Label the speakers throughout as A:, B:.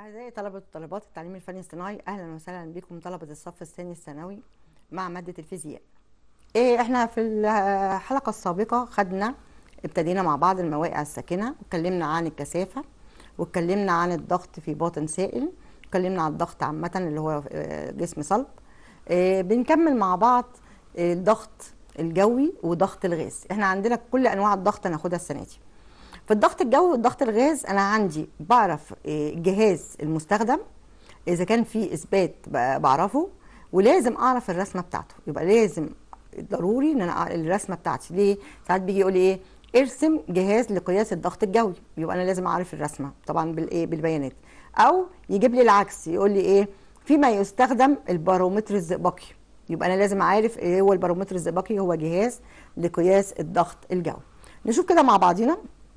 A: أعزائي طلبة وطالبات التعليم الفني الصناعي أهلا وسهلا بكم طلبة الصف الثاني الثانوي مع مادة الفيزياء. إيه إحنا في الحلقة السابقة خدنا ابتدينا مع بعض المواقع الساكنة واتكلمنا عن الكثافة واتكلمنا عن الضغط في باطن سائل واتكلمنا عن الضغط عامة اللي هو آه، جسم صلب. إيه بنكمل مع بعض الضغط الجوي وضغط الغاز. إحنا عندنا كل أنواع الضغط هناخدها السنة دي. في الضغط الجوي والضغط الغاز انا عندي بعرف إيه، الجهاز المستخدم اذا كان في اثبات ب- بعرفه ولازم اعرف الرسمه بتاعته يبقى لازم ضروري ان انا أع- الرسمه بتاعتي ليه ساعات بيجي يقول لي ايه ارسم جهاز لقياس الضغط الجوي يبقى انا لازم اعرف الرسمه طبعا بالايه بالبيانات او يجيب لي العكس يقول لي ايه فيما يستخدم البارومتر الزئبقي يبقى انا لازم عارف ايه هو البارومتر الزئبقي هو جهاز لقياس الضغط الجوي نشوف كده مع بعضينا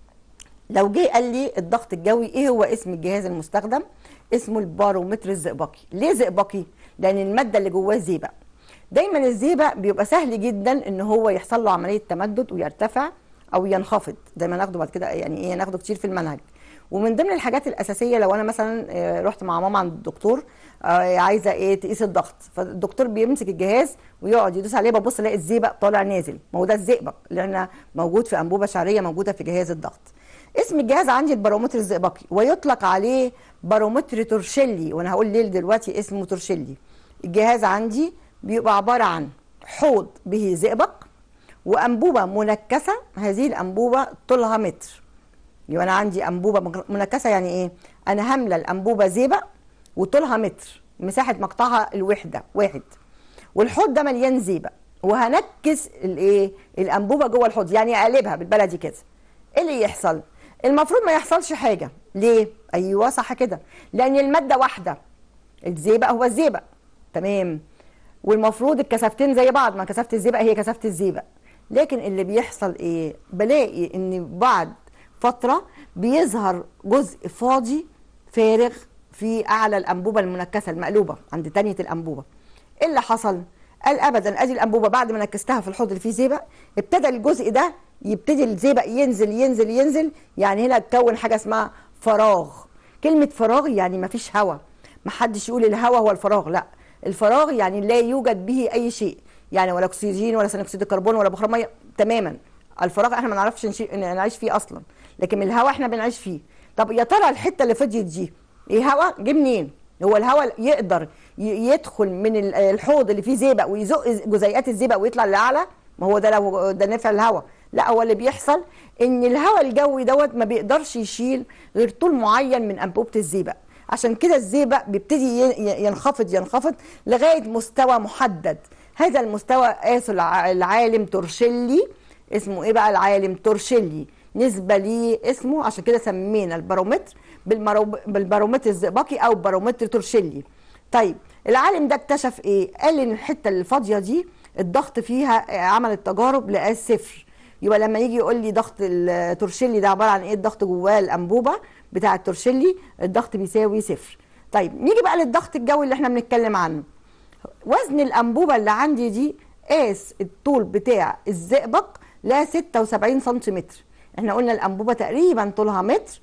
A: لو جه قال لي الضغط الجوي ايه هو اسم الجهاز المستخدم اسمه البارومتر الزئبقي ليه زئبقي لان الماده اللي جواه زئبق دايما الزئبق بيبقى سهل جدا ان هو يحصل له عمليه تمدد ويرتفع او ينخفض زي ما ناخده بعد كده يعني ايه ناخده كتير في المنهج ومن ضمن الحاجات الاساسيه لو انا مثلا آه، رحت مع ماما عند الدكتور آه، عايزه ايه تقيس الضغط فالدكتور بيمسك الجهاز ويقعد يدوس عليه ببص الاقي الزئبق طالع نازل ما هو ده الزئبق اللي احنا موجود في انبوبه شعريه موجوده في جهاز الضغط اسم الجهاز عندي البارومتر الزئبقي ويطلق عليه بارومتر تورشيلي وانا هقول ليه دلوقتي اسمه تورشيلي الجهاز عندي بيبقى عباره عن حوض به زئبق وانبوبه منكسه هذه الانبوبه طولها متر يبقى انا عندي انبوبه مج- منكسه يعني ايه انا هامله الانبوبه زئبق وطولها متر مساحه مقطعها الوحده واحد والحوض ده مليان زئبق وهنكس الايه الانبوبه جوه الحوض يعني اقلبها بالبلدي كده ايه اللي يحصل المفروض ما يحصلش حاجه ليه ايوه صح كده لان الماده واحده الزئبق هو الزئبق تمام والمفروض الكثافتين زي بعض ما كثافه الزئبق هي كثافه الزئبق لكن اللي بيحصل ايه بلاقي ان بعد فتره بيظهر جزء فاضي فارغ في اعلى الانبوبه المنكسه المقلوبه عند تانية الانبوبه ايه اللي حصل قال ابدا ادي الانبوبه بعد ما نكستها في الحوض اللي فيه زئبق ابتدى الجزء ده يبتدي الزئبق ينزل ينزل ينزل يعني هنا تكون حاجه اسمها فراغ كلمه فراغ يعني ما فيش هواء ما حدش يقول الهواء هو الفراغ لا الفراغ يعني لا يوجد به اي شيء يعني ولا اكسجين ولا ثاني اكسيد الكربون ولا بخار ميه تماما الفراغ احنا ما نعرفش نشي- نعيش فيه اصلا لكن الهواء احنا بنعيش فيه طب يا ترى الحته اللي فضيت دي ايه هواء جه منين هو الهواء يقدر ي- يدخل من ال- الحوض اللي فيه زئبق ويزق جزيئات الزئبق ويطلع لاعلى ما هو ده لو ده نفع الهواء لا هو اللي بيحصل ان الهواء الجوي دوت ما بيقدرش يشيل غير طول معين من انبوبه الزئبق عشان كده الزئبق بيبتدي ي- ي- ينخفض ينخفض لغايه مستوى محدد هذا المستوى قاسه الع- العالم تورشيلي اسمه ايه بقى العالم تورشيلي نسبة ليه اسمه عشان كده سمينا البارومتر بالمرو- بالبارومتر الزئبقي او بارومتر تورشيلي طيب العالم ده اكتشف ايه قال ان الحته اللي فاضيه دي الضغط فيها عمل التجارب لقاه صفر يبقى لما يجي يقول لي ضغط التورشيلي ده عباره عن ايه الضغط جواه الانبوبه بتاع التورشيلي الضغط بيساوي صفر طيب نيجي بقى للضغط الجوي اللي احنا بنتكلم عنه وزن الانبوبه اللي عندي دي قاس الطول بتاع الزئبق ل 76 سنتيمتر احنا قلنا الانبوبه تقريبا طولها متر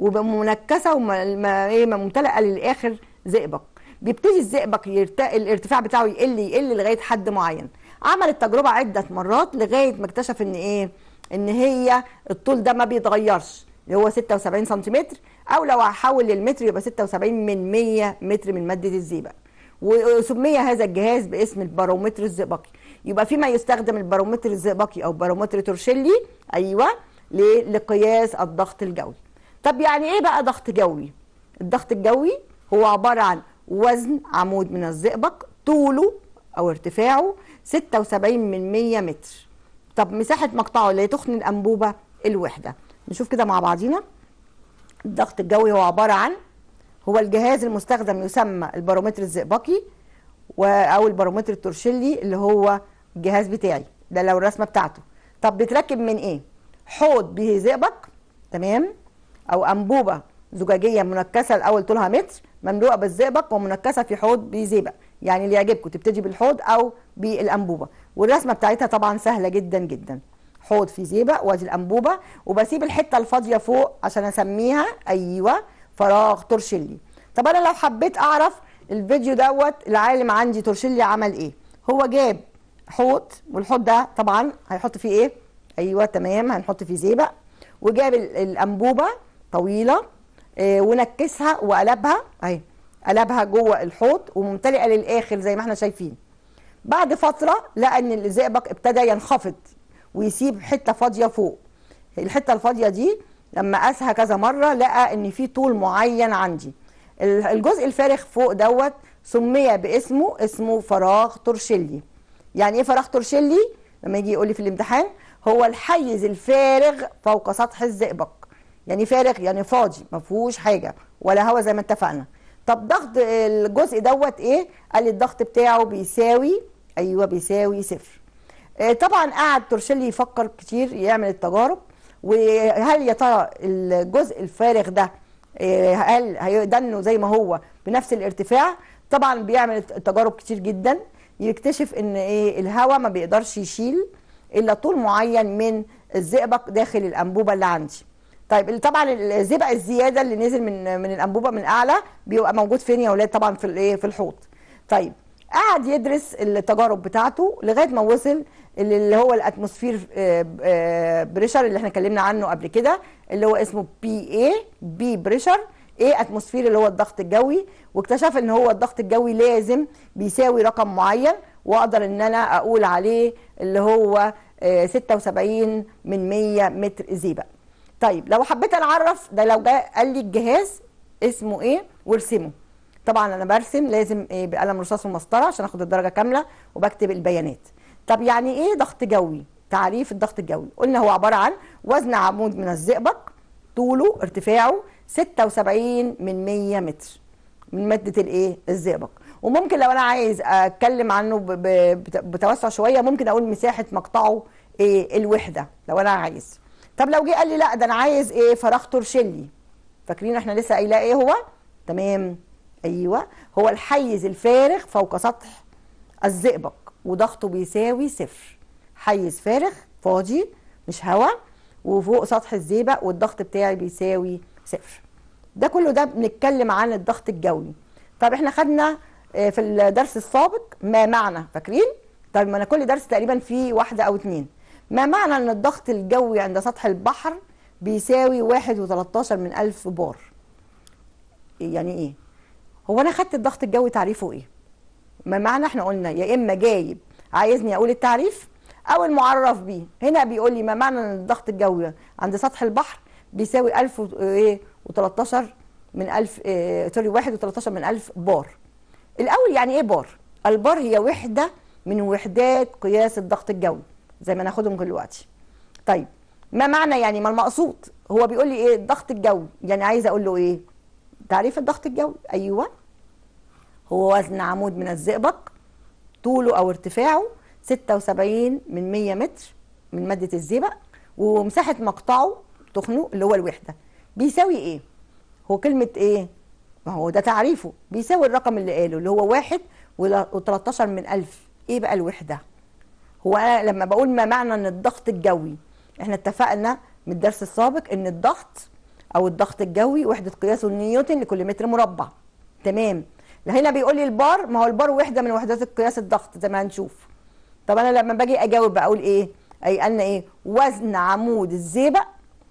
A: ومنكسه وممتلئه للاخر زئبق بيبتدي الزئبق يرتقي الارتفاع بتاعه يقل يقل لغايه حد معين عمل التجربه عده مرات لغايه ما اكتشف ان ايه ان هي الطول ده ما بيتغيرش اللي هو 76 سنتيمتر او لو هحول للمتر يبقى 76 من 100 متر من ماده الزئبق وسمي هذا الجهاز باسم البارومتر الزئبقي يبقى فيما يستخدم البارومتر الزئبقي او بارومتر تورشيلي ايوه ل- لقياس الضغط الجوي طب يعني ايه بقى ضغط جوي الضغط الجوي هو عباره عن وزن عمود من الزئبق طوله او ارتفاعه 76 من 100 متر طب مساحه مقطعه اللي هي تخن الانبوبه الوحده نشوف كده مع بعضينا الضغط الجوي هو عباره عن هو الجهاز المستخدم يسمى البارومتر الزئبقي و- او البارومتر التورشيلي اللي هو الجهاز بتاعي ده لو الرسمه بتاعته طب بيتركب من ايه حوض به زئبق تمام او انبوبه زجاجيه منكسه الاول طولها متر مملوءه بالزئبق ومنكسه في حوض بزئبق يعني اللي يعجبكم تبتدي بالحوض او بالانبوبه والرسمه بتاعتها طبعا سهله جدا جدا حوض فيه زئبق وادي الانبوبه وبسيب الحته الفاضيه فوق عشان اسميها ايوه فراغ تورشيلي طب انا لو حبيت اعرف الفيديو دوت العالم عندي تورشيلي عمل ايه هو جاب حوض والحوض ده طبعا هيحط فيه ايه ايوه تمام هنحط فيه زيبق وجاب ال- الانبوبه طويله آه، ونكسها وقلبها اهي قلبها جوه الحوض وممتلئه للاخر زي ما احنا شايفين بعد فتره لقى ان الزئبق ابتدى ينخفض ويسيب حته فاضيه فوق الحته الفاضيه دي لما قاسها كذا مره لقى ان في طول معين عندي ال- الجزء الفارغ فوق دوت سمي باسمه اسمه فراغ تورشيلي يعني ايه فراغ تورشيلي لما يجي يقول لي في الامتحان هو الحيز الفارغ فوق سطح الزئبق يعني فارغ يعني فاضي ما فيهوش حاجه ولا هوا زي ما اتفقنا طب ضغط الجزء دوت ايه قال لي الضغط بتاعه بيساوي ايوه بيساوي صفر آه، طبعا قعد تورشيلي يفكر كتير يعمل التجارب وهل يا ترى الجزء الفارغ ده آه، هل هيدنه زي ما هو بنفس الارتفاع طبعا بيعمل تجارب كتير جدا يكتشف ان ايه الهواء ما بيقدرش يشيل الا طول معين من الزئبق داخل الانبوبه اللي عندي طيب ال- طبعا الزئبق الزياده اللي نزل من من الانبوبه من اعلى بيبقى موجود فين يا اولاد طبعا في الايه في الحوض طيب قعد يدرس التجارب بتاعته لغايه ما وصل اللي هو الاتموسفير بريشر اللي احنا اتكلمنا عنه قبل كده اللي هو اسمه بي اي بي بريشر ايه اتموسفير اللي هو الضغط الجوي واكتشف ان هو الضغط الجوي لازم بيساوي رقم معين واقدر ان انا اقول عليه اللي هو آه، 76 من 100 متر زيبق طيب لو حبيت انا اعرف ده لو جاء قال لي الجهاز اسمه ايه وارسمه طبعا انا برسم لازم إيه بقلم رصاص ومسطره عشان اخد الدرجه كامله وبكتب البيانات طب يعني ايه ضغط جوي تعريف الضغط الجوي قلنا هو عباره عن وزن عمود من الزئبق طوله ارتفاعه 76 من 100 متر من ماده الايه الزئبق وممكن لو انا عايز اتكلم عنه ب- ب- بت- بتوسع شويه ممكن اقول مساحه مقطعه ايه الوحده لو انا عايز طب لو جه قال لي لا ده انا عايز ايه فراغ تورشيلي فاكرين احنا لسه قايلاه ايه هو تمام ايوه هو الحيز الفارغ فوق سطح الزئبق وضغطه بيساوي صفر حيز فارغ فاضي مش هواء وفوق سطح الزئبق والضغط بتاعي بيساوي صفر ده كله ده بنتكلم عن الضغط الجوي طب احنا خدنا آه، في الدرس السابق ما معنى فاكرين طب ما انا كل درس تقريبا فيه واحده او اتنين ما معنى ان الضغط الجوي عند سطح البحر بيساوي واحد وتلاتاشر من ألف بار يعني ايه هو انا خدت الضغط الجوي تعريفه ايه ما معنى احنا قلنا يا اما جايب عايزني اقول التعريف او المعرف بيه هنا بيقول لي ما معنى ان الضغط الجوي عند سطح البحر بيساوي 1000 و- ايه و13 من 1000 إيه سوري 1 و13 من 1000 بار الاول يعني ايه بار البار هي وحده من وحدات قياس الضغط الجوي زي ما ناخدهم دلوقتي طيب ما معنى يعني ما المقصود هو بيقول لي ايه الضغط الجوي يعني عايز اقول له ايه تعريف الضغط الجوي ايوه هو وزن عمود من الزئبق طوله او ارتفاعه 76 من 100 متر من ماده الزئبق ومساحه مقطعه تخنه اللي هو الوحده بيساوي ايه هو كلمه ايه ما هو ده تعريفه بيساوي الرقم اللي قاله اللي هو واحد و13 من ألف ايه بقى الوحده هو انا لما بقول ما معنى ان الضغط الجوي احنا اتفقنا من الدرس السابق ان الضغط او الضغط الجوي وحده قياسه نيوتن لكل متر مربع تمام هنا بيقول لي البار ما هو البار وحده من وحدات قياس الضغط زي ما هنشوف طب انا لما باجي اجاوب بقول ايه اي قالنا ايه وزن عمود الزئبق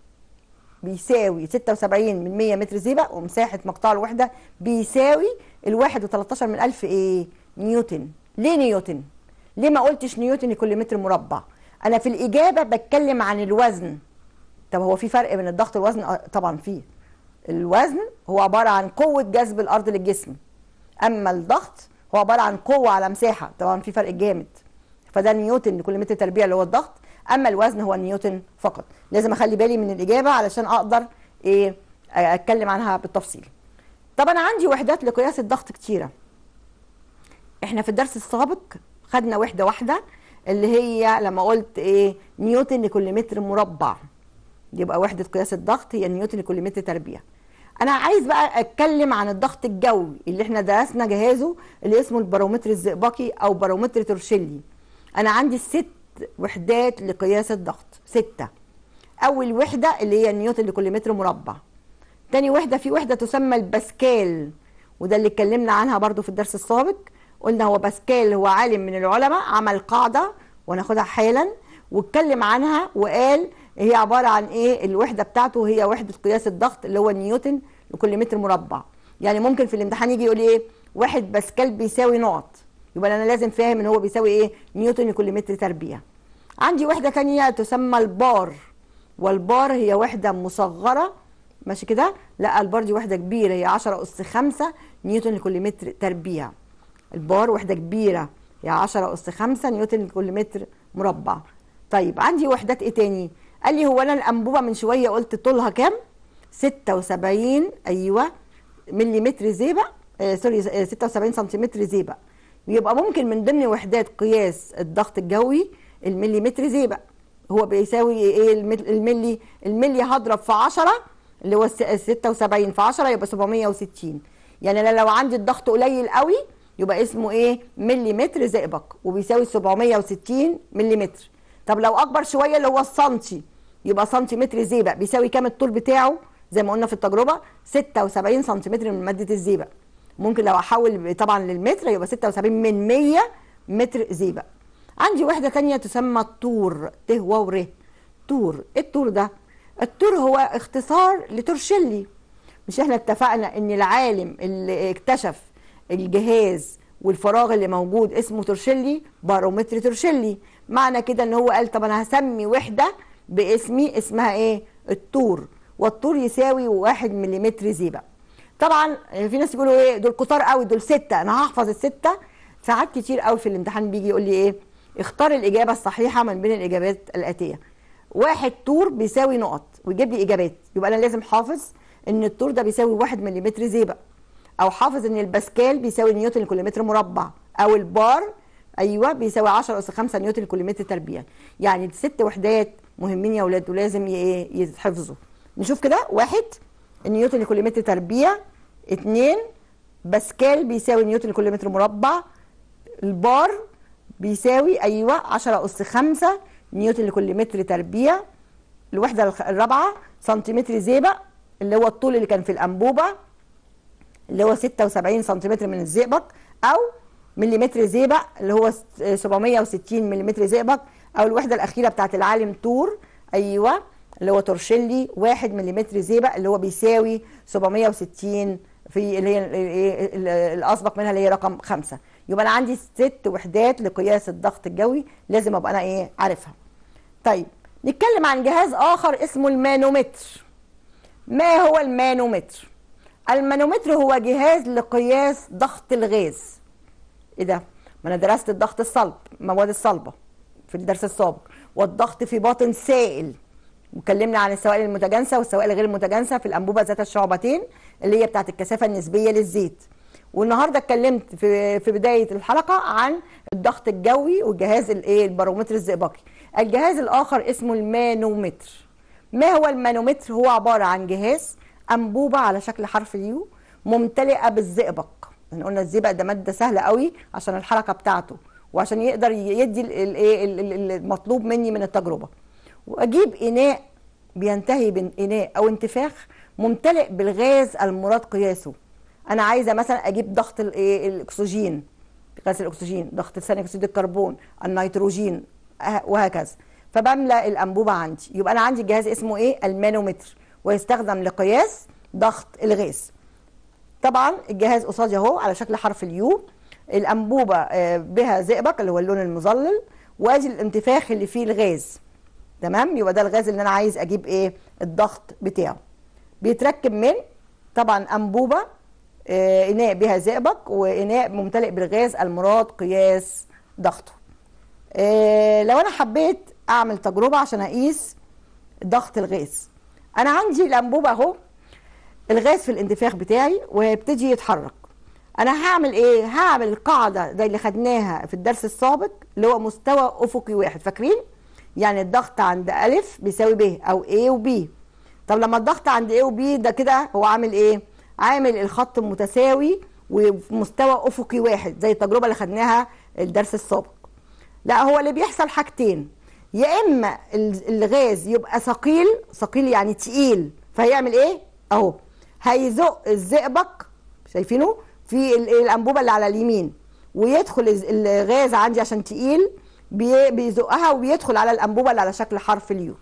A: بيساوي 76 من 100 متر زئبق ومساحه مقطع الوحده بيساوي الواحد و13 من ألف ايه نيوتن ليه نيوتن ليه ما قلتش نيوتن لكل متر مربع انا في الاجابه بتكلم عن الوزن طب هو في فرق بين الضغط والوزن آه، طبعا فيه الوزن هو عباره عن قوه جذب الارض للجسم اما الضغط هو عباره عن قوه على مساحه طبعا في فرق جامد فده نيوتن لكل متر تربيع اللي هو الضغط اما الوزن هو نيوتن فقط لازم اخلي بالي من الاجابه علشان اقدر ايه اتكلم عنها بالتفصيل طب انا عندي وحدات لقياس الضغط كتيره احنا في الدرس السابق خدنا وحده واحده اللي هي لما قلت ايه نيوتن لكل متر مربع يبقى وحده قياس الضغط هي نيوتن لكل متر تربيع انا عايز بقى اتكلم عن الضغط الجوي اللي احنا درسنا جهازه اللي اسمه البارومتر الزئبقي او بارومتر تورشيلي انا عندي ست وحدات لقياس الضغط ستة اول وحدة اللي هي نيوتن لكل متر مربع تاني وحدة في وحدة تسمى الباسكال وده اللي اتكلمنا عنها برضو في الدرس السابق قلنا هو باسكال هو عالم من العلماء عمل قاعده وناخدها حالا واتكلم عنها وقال هي عباره عن ايه الوحده بتاعته هي وحده قياس الضغط اللي هو نيوتن لكل متر مربع يعني ممكن في الامتحان يجي يقول لي ايه واحد باسكال بيساوي نقط يبقى انا لازم فاهم ان هو بيساوي ايه نيوتن لكل متر تربيع عندي وحده ثانيه تسمى البار والبار هي وحده مصغره ماشي كده لا البار دي وحده كبيره هي 10 اس 5 نيوتن لكل متر تربيع البار وحده كبيره هي 10 اس 5 نيوتن لكل متر مربع طيب عندي وحدات ايه تاني قال لي هو انا الانبوبه من شويه قلت طولها كام 76 ايوه مليمتر زيبق آه سوري آه 76 سنتيمتر زيبق يبقى ممكن من ضمن وحدات قياس الضغط الجوي المليمتر زيبق هو بيساوي ايه الملي الملي هضرب في 10 اللي هو 76 في 10 يبقى 760 يعني انا لو عندي الضغط قليل قوي يبقى اسمه ايه مليمتر زئبق وبيساوي 760 مليمتر طب لو اكبر شويه اللي هو السنتي يبقى سنتيمتر زئبق بيساوي كام الطول بتاعه زي ما قلنا في التجربه 76 سنتيمتر من ماده الزئبق ممكن لو احول طبعا للمتر يبقى 76 من 100 متر زئبق عندي وحده ثانيه تسمى الطور ت و ر طور ايه الطور ده الطور هو اختصار لتورشيلي مش احنا اتفقنا ان العالم اللي اكتشف الجهاز والفراغ اللي موجود اسمه تورشيلي بارومتر تورشيلي معنى كده ان هو قال طب انا هسمي وحده باسمي اسمها ايه الطور والطور يساوي واحد مليمتر زيبق طبعا في ناس يقولوا ايه دول كتار قوي دول سته انا هحفظ السته ساعات كتير قوي في الامتحان بيجي يقول لي ايه اختار الاجابه الصحيحه من بين الاجابات الاتيه واحد طور بيساوي نقط ويجيب لي اجابات يبقى انا لازم حافظ ان الطور ده بيساوي واحد مليمتر زيبق او حافظ ان الباسكال بيساوي نيوتن لكل متر مربع او البار ايوه بيساوي 10 اس 5 نيوتن لكل متر تربيع يعني ست وحدات مهمين يا اولاد ولازم ايه يتحفظوا نشوف كده واحد نيوتن لكل متر تربيع اتنين باسكال بيساوي نيوتن لكل متر مربع البار بيساوي ايوه 10 اس 5 نيوتن لكل متر تربيع الوحده الرابعه سنتيمتر زيبق اللي هو الطول اللي كان في الانبوبه اللي هو 76 سنتيمتر من الزئبق او مليمتر زئبق اللي هو 760 مليمتر زئبق او الوحده الاخيره بتاعت العالم تور ايوه اللي هو تورشيلي 1 مليمتر زئبق اللي هو بيساوي 760 في اللي هي الاسبق منها اللي هي رقم 5 يبقى انا عندي ست وحدات لقياس الضغط الجوي لازم ابقى انا ايه عارفها طيب نتكلم عن جهاز اخر اسمه المانومتر ما هو المانومتر المانومتر هو جهاز لقياس ضغط الغاز ايه ده ما انا درست الضغط الصلب المواد الصلبه في الدرس السابق والضغط في باطن سائل واتكلمنا عن السوائل المتجانسه والسوائل غير المتجانسه في الانبوبه ذات الشعبتين اللي هي بتاعت الكثافه النسبيه للزيت والنهارده اتكلمت في في بدايه الحلقه عن الضغط الجوي والجهاز الايه البارومتر الزئبقي الجهاز الاخر اسمه المانومتر ما هو المانومتر هو عباره عن جهاز انبوبه على شكل حرف اليو ممتلئه بالزئبق احنا قلنا الزئبق ده ماده سهله قوي عشان الحركه بتاعته وعشان يقدر يدي الايه المطلوب مني من التجربه واجيب اناء بينتهي باناء او انتفاخ ممتلئ بالغاز المراد قياسه انا عايزه مثلا اجيب ضغط الايه الاكسجين غاز الاكسجين ضغط ثاني اكسيد الكربون النيتروجين وهكذا فبملى الانبوبه عندي يبقى انا عندي جهاز اسمه ايه المانومتر ويستخدم لقياس ضغط الغاز طبعا الجهاز قصادي اهو على شكل حرف اليو الانبوبه بها زئبق اللي هو اللون المظلل وادي الانتفاخ اللي فيه الغاز تمام يبقى ده الغاز اللي انا عايز اجيب ايه الضغط بتاعه بيتركب من طبعا انبوبه آه اناء بها زئبق واناء ممتلئ بالغاز المراد قياس ضغطه آه لو انا حبيت اعمل تجربه عشان اقيس ضغط الغاز انا عندي الانبوبه اهو الغاز في الانتفاخ بتاعي وهيبتدي يتحرك انا هعمل ايه هعمل القاعده زي اللي خدناها في الدرس السابق اللي هو مستوى افقي واحد فاكرين يعني الضغط عند الف بيساوي ب او A و B طب لما الضغط عند A و B ده كده هو عامل ايه عامل الخط متساوي وفي مستوى افقي واحد زي التجربه اللي خدناها الدرس السابق لا هو اللي بيحصل حاجتين يا اما الغاز يبقى ثقيل ثقيل يعني تقيل فهيعمل ايه اهو هيزق الزئبق شايفينه في ال- الانبوبه اللي على اليمين ويدخل الز- الغاز عندي عشان تقيل بي- بيزقها وبيدخل على الانبوبه اللي على شكل حرف اليو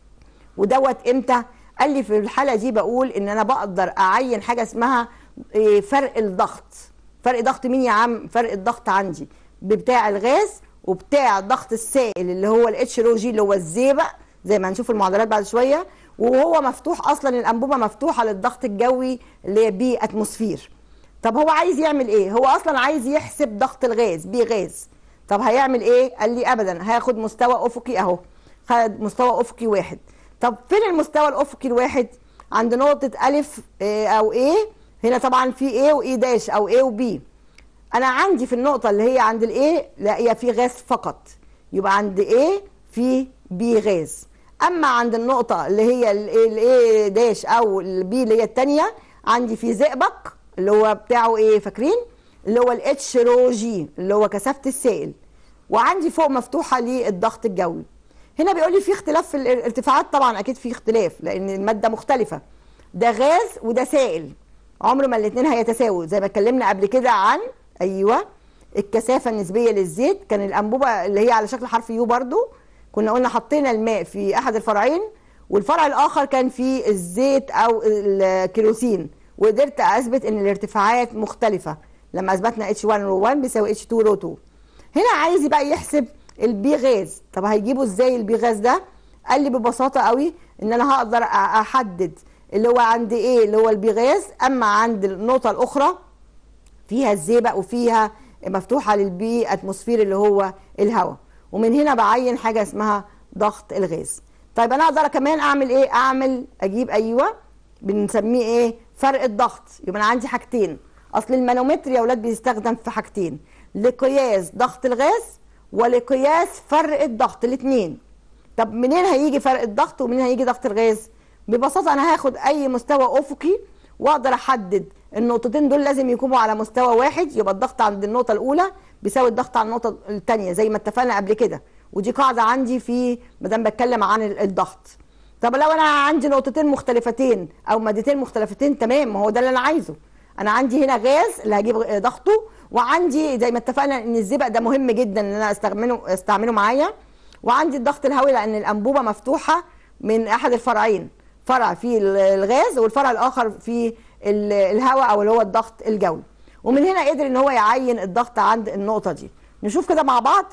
A: ودوت امتى قال لي في الحاله دي بقول ان انا بقدر اعين حاجه اسمها إيه، فرق الضغط فرق ضغط مين يا عم فرق الضغط عندي بتاع الغاز وبتاع ضغط السائل اللي هو الاتش رو جي اللي هو الزئبق زي ما هنشوف المعادلات بعد شويه وهو مفتوح اصلا الانبوبه مفتوحه للضغط الجوي اللي هي بي اتموسفير طب هو عايز يعمل ايه هو اصلا عايز يحسب ضغط الغاز بي غاز طب هيعمل ايه قال لي ابدا هاخد مستوى افقي اهو خد مستوى افقي واحد طب فين المستوى الافقي الواحد عند نقطه الف آه، او ايه هنا طبعا في ايه واي داش او ايه وبي انا عندي في النقطه اللي هي عند الايه لا هي في غاز فقط يبقى عند ايه في بي غاز اما عند النقطه اللي هي الايه داش او البي اللي هي الثانيه عندي في زئبق اللي هو بتاعه ايه فاكرين اللي هو الاتش رو جي اللي هو كثافه السائل وعندي فوق مفتوحه للضغط الجوي هنا بيقول لي في اختلاف في الارتفاعات طبعا اكيد في اختلاف لان الماده مختلفه ده غاز وده سائل عمر ما الاثنين هيتساووا زي ما اتكلمنا قبل كده عن ايوه الكثافه النسبيه للزيت كان الانبوبه اللي هي على شكل حرف يو برضو كنا قلنا حطينا الماء في احد الفرعين والفرع الاخر كان فيه الزيت او الكيروسين وقدرت اثبت ان الارتفاعات مختلفه لما اثبتنا اتش 1 رو 1 بيساوي اتش 2 رو 2 هنا عايز بقى يحسب البي غاز طب هيجيبه ازاي البي غاز ده قال لي ببساطه قوي ان انا هقدر أ- احدد اللي هو عند ايه اللي هو البي غاز اما عند النقطه الاخرى فيها الزئبق وفيها مفتوحه للبي اتموسفير اللي هو الهواء ومن هنا بعين حاجه اسمها ضغط الغاز طيب انا اقدر كمان اعمل ايه اعمل اجيب ايوه بنسميه ايه فرق الضغط يبقى انا عندي حاجتين اصل المانومتر يا اولاد بيستخدم في حاجتين لقياس ضغط الغاز ولقياس فرق الضغط الاثنين طب منين هيجي فرق الضغط ومنين هيجي ضغط الغاز ببساطه انا هاخد اي مستوى افقي واقدر احدد النقطتين دول لازم يكونوا على مستوى واحد يبقى الضغط عند النقطه الاولى بيساوي الضغط على النقطه الثانيه زي ما اتفقنا قبل كده ودي قاعده عندي في ما دام بتكلم عن ال- الضغط طب لو انا عندي نقطتين مختلفتين او مادتين مختلفتين تمام ما هو ده اللي انا عايزه انا عندي هنا غاز اللي هجيب غ- ضغطه وعندي زي ما اتفقنا ان الزئبق ده مهم جدا ان انا استعمله استعمله معايا وعندي الضغط الهوي لان الانبوبه مفتوحه من احد الفرعين فرع فيه ال- الغاز والفرع الاخر فيه ال- الهواء او اللي هو الضغط الجوي ومن هنا قدر ان هو يعين الضغط عند النقطه دي نشوف كده مع بعض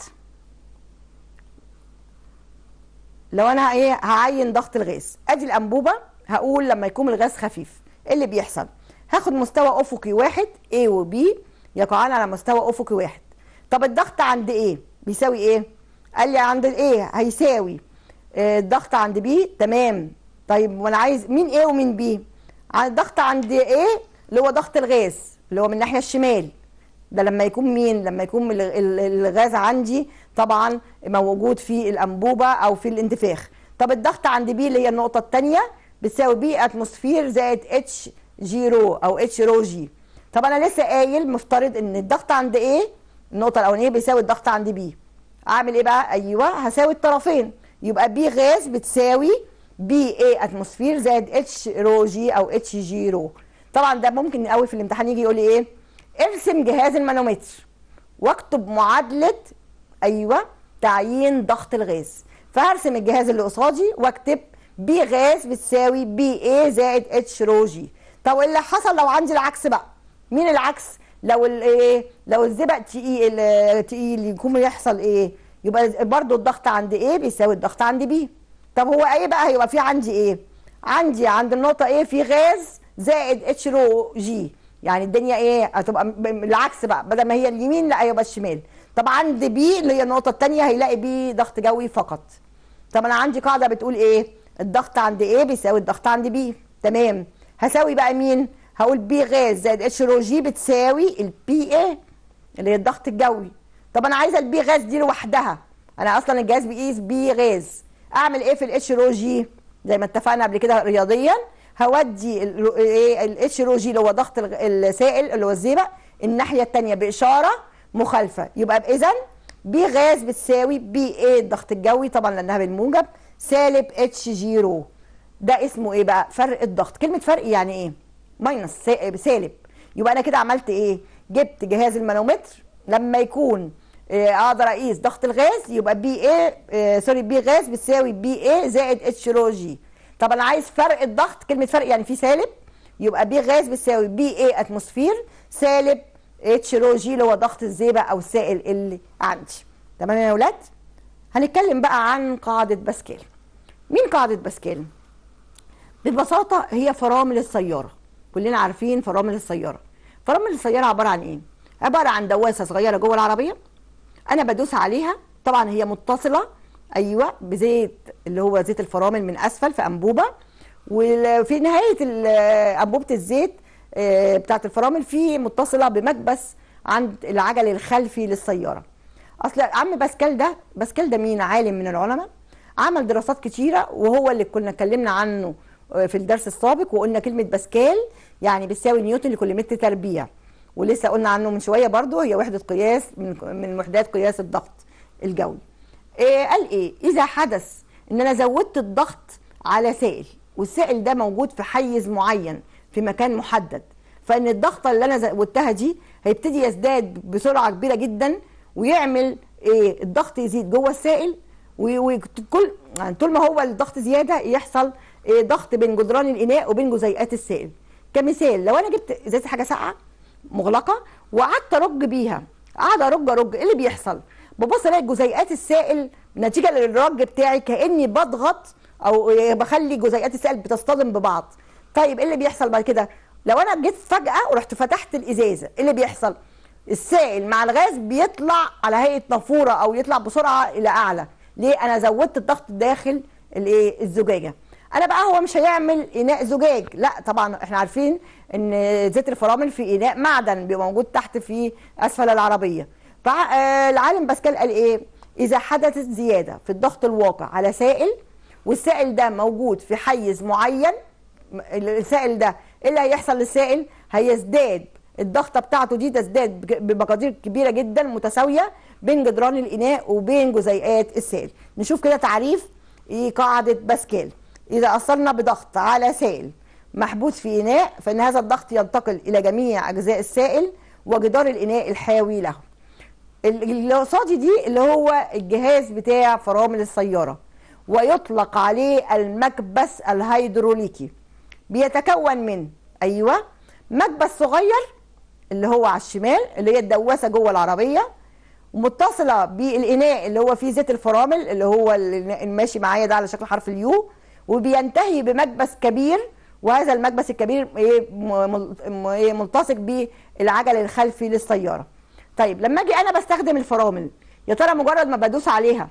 A: لو انا ايه هعين ضغط الغاز ادي الانبوبه هقول لما يكون الغاز خفيف ايه اللي بيحصل هاخد مستوى افقي واحد A و B يقعان على مستوى افقي واحد طب الضغط عند ايه بيساوي ايه قال لي عند الايه هيساوي آه، الضغط عند بي تمام طيب وانا عايز مين ايه ومين بي عن الضغط عند ايه اللي هو ضغط الغاز اللي هو من الناحيه الشمال ده لما يكون مين لما يكون ال- ال- الغاز عندي طبعا موجود في الانبوبه او في الانتفاخ طب الضغط عند بي اللي هي النقطه الثانيه بتساوي بي اتموسفير زائد اتش جي رو او اتش رو جي طب انا لسه قايل مفترض ان الضغط عند ايه النقطه الاولانيه بيساوي الضغط عند بي اعمل ايه بقى ايوه هساوي الطرفين يبقى بي غاز بتساوي بي اي اتموسفير زائد اتش رو جي او اتش جي رو طبعا ده ممكن قوي في الامتحان يجي يقول لي ايه ارسم جهاز المانومتر واكتب معادله ايوه تعيين ضغط الغاز فهرسم الجهاز اللي قصادي واكتب بي غاز بتساوي بي اي زائد اتش رو جي طب اللي حصل لو عندي العكس بقى مين العكس لو الايه لو الزئبق تقيل تقيل يكون يحصل ايه يبقى برضو الضغط عند ايه بيساوي الضغط عند بي طب هو ايه بقى هيبقى في عندي ايه عندي عند النقطه ايه في غاز زائد اتش رو جي يعني الدنيا ايه هتبقى م- م- العكس بقى بدل ما هي اليمين لا هيبقى الشمال طب عند بي اللي هي النقطه الثانيه هيلاقي بي ضغط جوي فقط طب انا عندي قاعده بتقول ايه الضغط عند ايه بيساوي الضغط عند بي تمام هساوي بقى مين هقول بي غاز زائد اتش رو جي بتساوي البي ايه اللي هي الضغط الجوي طب انا عايزه البي غاز دي لوحدها انا اصلا الجهاز بيقيس بي غاز اعمل ايه في الاتش رو جي زي ما اتفقنا قبل كده رياضيا هودي ال- ايه الاتش رو جي اللي هو ضغط الغ- السائل اللي هو الزئبق الناحيه الثانيه باشاره مخالفه يبقى اذا بي غاز بتساوي بي ايه الضغط الجوي طبعا لانها بالموجب سالب اتش جي رو ده اسمه ايه بقى فرق الضغط كلمه فرق يعني ايه ماينس سا- سالب يبقى انا كده عملت ايه جبت جهاز المانومتر لما يكون آه، اقدر اقيس ضغط الغاز يبقى بي اي سوري بي غاز بتساوي بي اي زائد اتش رو جي طب انا عايز فرق الضغط كلمه فرق يعني في سالب يبقى بي غاز بتساوي بي اي اتموسفير سالب اتش رو جي اللي هو ضغط الزيبه او السائل اللي عندي تمام يا اولاد هنتكلم بقى عن قاعده باسكال مين قاعده باسكال ببساطه هي فرامل السياره كلنا عارفين فرامل السياره فرامل السياره عباره عن ايه عباره عن دواسه صغيره جوه العربيه انا بدوس عليها طبعا هي متصله ايوه بزيت اللي هو زيت الفرامل من اسفل في انبوبه وفي نهايه ال- انبوبه الزيت آه، بتاعه الفرامل في متصله بمكبس عند العجل الخلفي للسياره اصل عم باسكال ده باسكال ده مين عالم من العلماء عمل دراسات كتيره وهو اللي كنا اتكلمنا عنه آه، في الدرس السابق وقلنا كلمه باسكال يعني بتساوي نيوتن لكل متر تربيع ولسه قلنا عنه من شويه برضو هي وحده قياس من من وحدات قياس الضغط الجوي إيه قال ايه اذا حدث ان انا زودت الضغط على سائل والسائل ده موجود في حيز معين في مكان محدد فان الضغطه اللي انا زودتها دي هيبتدي يزداد بسرعه كبيره جدا ويعمل ايه الضغط يزيد جوه السائل وكل يعني طول ما هو الضغط زياده يحصل إيه ضغط بين جدران الاناء وبين جزيئات السائل كمثال لو انا جبت ازازه حاجه ساقعه مغلقه وقعدت ارج بيها قاعده ارج ارج ايه اللي بيحصل ببص الاقي جزيئات السائل نتيجه للرج بتاعي كاني بضغط او بخلي جزيئات السائل بتصطدم ببعض طيب ايه اللي بيحصل بعد كده لو انا جيت فجاه ورحت فتحت الازازه ايه اللي بيحصل السائل مع الغاز بيطلع على هيئه نافوره او يطلع بسرعه الى اعلى ليه انا زودت الضغط داخل الايه الزجاجه انا بقى هو مش هيعمل اناء زجاج لا طبعا احنا عارفين ان زيت الفرامل في اناء معدن بيبقى موجود تحت في اسفل العربيه فالعالم باسكال قال ايه اذا حدثت زياده في الضغط الواقع على سائل والسائل ده موجود في حيز معين السائل ده ايه اللي هيحصل للسائل هيزداد الضغطه بتاعته دي تزداد بمقادير كبيره جدا متساويه بين جدران الاناء وبين جزيئات السائل نشوف كده تعريف ايه قاعده باسكال اذا اثرنا بضغط على سائل محبوس في اناء فان هذا الضغط ينتقل الى جميع اجزاء السائل وجدار الاناء الحاوي له اللي قصادي دي اللي هو الجهاز بتاع فرامل السياره ويطلق عليه المكبس الهيدروليكي بيتكون من ايوه مكبس صغير اللي هو على الشمال اللي هي الدواسه جوه العربيه ومتصله بالاناء اللي هو فيه زيت الفرامل اللي هو الماشي معايا ده على شكل حرف اليو وبينتهي بمكبس كبير وهذا المكبس الكبير ايه ملتصق بالعجل الخلفي للسياره طيب لما اجي انا بستخدم الفرامل يا ترى مجرد ما بدوس عليها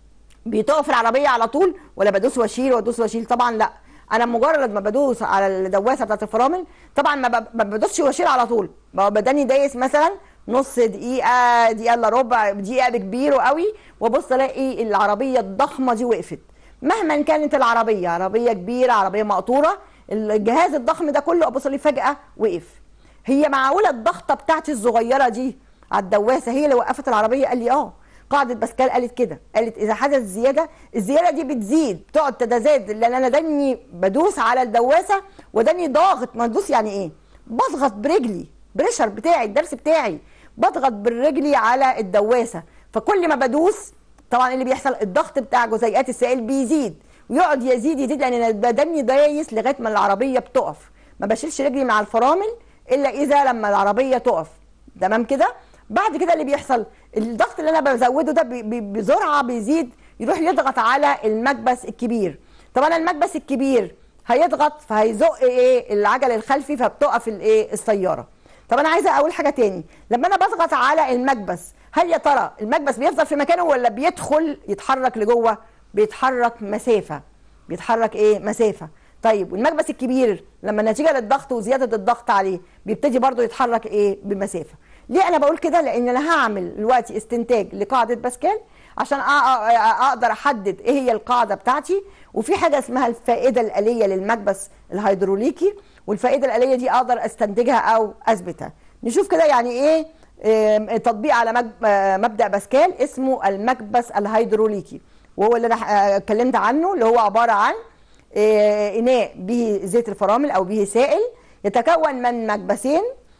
A: بتقف العربيه على طول ولا بدوس واشيل وادوس واشيل طبعا لا انا مجرد ما بدوس على الدواسه بتاعت الفرامل طبعا ما بدوسش واشيل على طول بداني دايس مثلا نص دقيقه دقيقه الا ربع دقيقه بكبير قوي وابص الاقي العربيه الضخمه دي وقفت مهما كانت العربيه عربيه كبيره عربيه مقطوره الجهاز الضخم ده كله ابص لي فجاه وقف هي معقوله الضغطه بتاعتي الصغيره دي على الدواسه هي اللي وقفت العربيه قال لي اه قاعده باسكال قالت كده قالت اذا حدث زياده الزياده دي بتزيد تقعد تتزايد لان انا داني بدوس على الدواسه وداني ضاغط ما ادوس يعني ايه بضغط برجلي بريشر بتاعي الدرس بتاعي بضغط برجلي على الدواسه فكل ما بدوس طبعا اللي بيحصل الضغط بتاع جزيئات السائل بيزيد ويقعد يزيد يزيد لان انا بدني دايس لغايه ما العربيه بتقف ما بشيلش رجلي مع الفرامل الا اذا لما العربيه تقف تمام كده بعد كده اللي بيحصل الضغط اللي انا بزوده ده بسرعه بيزيد يروح يضغط على المكبس الكبير طب انا المكبس الكبير هيضغط فهيزق ايه العجل الخلفي فبتقف الايه السياره طب انا عايزه اقول حاجه تاني لما انا بضغط على المكبس هل يا ترى المكبس بيفضل في مكانه ولا بيدخل يتحرك لجوه بيتحرك مسافه بيتحرك ايه مسافه طيب والمكبس الكبير لما نتيجه للضغط وزياده الضغط عليه بيبتدي برضه يتحرك ايه بمسافه ليه انا بقول كده لان انا هعمل دلوقتي استنتاج لقاعده باسكال عشان اقدر احدد ايه هي القاعده بتاعتي وفي حاجه اسمها الفائده الاليه للمكبس الهيدروليكي والفائده الاليه دي اقدر استنتجها او اثبتها نشوف كده يعني ايه تطبيق على مبدا باسكال اسمه المكبس الهيدروليكي وهو اللي انا اتكلمت عنه اللي هو عباره عن اناء به زيت الفرامل او به سائل يتكون من مكبسين